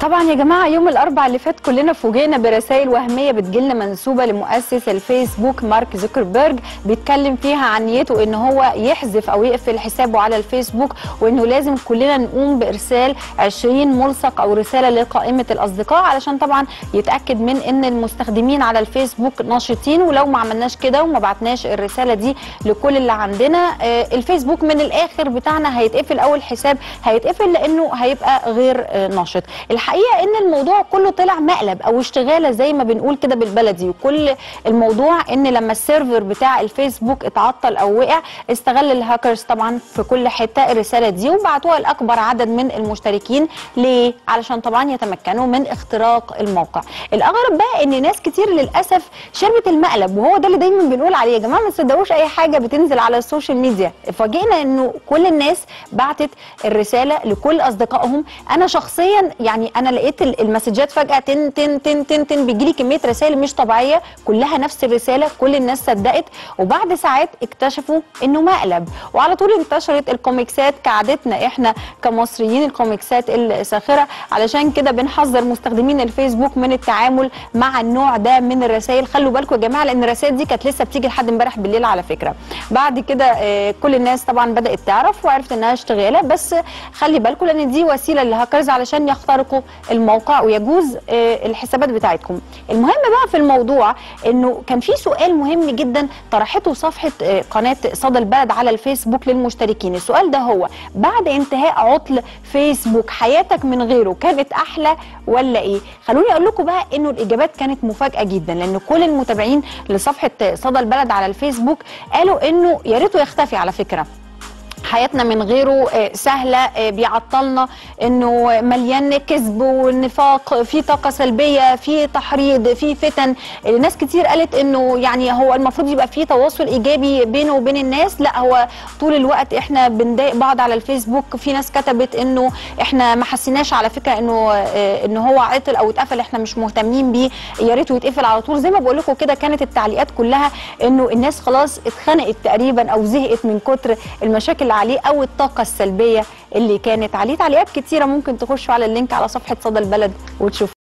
طبعا يا جماعه يوم الاربعاء اللي فات كلنا فوجئنا برسائل وهميه بتجيلنا منسوبه لمؤسس الفيسبوك مارك زوكربيرج بيتكلم فيها عن نيته ان هو يحذف او يقفل حسابه على الفيسبوك وانه لازم كلنا نقوم بارسال 20 ملصق او رساله لقائمه الاصدقاء علشان طبعا يتاكد من ان المستخدمين على الفيسبوك نشيطين ولو ما عملناش كده وما بعتناش الرساله دي لكل اللي عندنا آه، الفيسبوك من الاخر بتاعنا هيتقفل اول حساب هيتقفل لانه هيبقى غير آه، نشط الحقيقه ان الموضوع كله طلع مقلب او اشتغاله زي ما بنقول كده بالبلدي وكل الموضوع ان لما السيرفر بتاع الفيسبوك اتعطل او وقع استغل الهاكرز طبعا في كل حته الرساله دي وبعتوها لاكبر عدد من المشتركين ليه علشان طبعا يتمكنوا من اختراق الموقع الاغرب بقى ان ناس كتير للاسف شربت المقلب وهو ده اللي دايما بنقول عليه يا جماعه ما تصدقوش اي حاجه بتنزل على السوشيال ميديا فاجئنا انه كل الناس بعتت الرساله لكل اصدقائهم انا شخصيا يعني انا لقيت ال- المسجات فجاه تن تن تن تن تن بيجي لي كميه رسائل مش طبيعيه كلها نفس الرساله كل الناس صدقت وبعد ساعات اكتشفوا انه مقلب وعلى طول انتشرت الكوميكسات كعادتنا احنا كمصريين الكوميكسات الساخره علشان كده بنحذر مستخدمين الفيسبوك من التعامل مع النوع ده من الرسائل خلوا بالكم يا جماعه لان الرسائل دي كانت لسه بتيجي لحد امبارح بالليل على فكره بعد كده آه، كل الناس طبعا بدات تعرف وعرفت انها اشتغاله بس خلي بالكم لان دي وسيله للهاكرز علشان يخترقوا الموقع ويجوز آه، الحسابات بتاعتكم المهم بقى في الموضوع انه كان في سؤال مهم جدا طرحته صفحه آه، قناه صدى البلد على الفيسبوك للمشتركين السؤال ده هو بعد انتهاء عطل فيسبوك حياتك من غيره كانت احلى ولا ايه خلوني اقول لكم بقى انه الاجابات كانت مفاجاه جدا لان كل المتابعين لصفحه صدى البلد على الفيسبوك قالوا انه يا ريته يختفي على فكره حياتنا من غيره آه، سهله آه، بيعطلنا انه مليان كذب ونفاق في طاقه سلبيه في تحريض في فتن آه، ناس كتير قالت انه يعني هو المفروض يبقى في تواصل ايجابي بينه وبين الناس لا هو طول الوقت احنا بنضايق بعض على الفيسبوك في ناس كتبت انه احنا ما حسيناش على فكره انه آه، ان هو عطل او اتقفل احنا مش مهتمين بيه يا ريته يتقفل على طول زي ما بقول لكم كده كانت التعليقات كلها انه الناس خلاص اتخنقت تقريبا او زهقت من كتر المشاكل اللي عليه او الطاقه السلبيه اللي كانت عليه تعليقات كتيره ممكن تخشوا على اللينك على صفحه صدى البلد وتشوفوا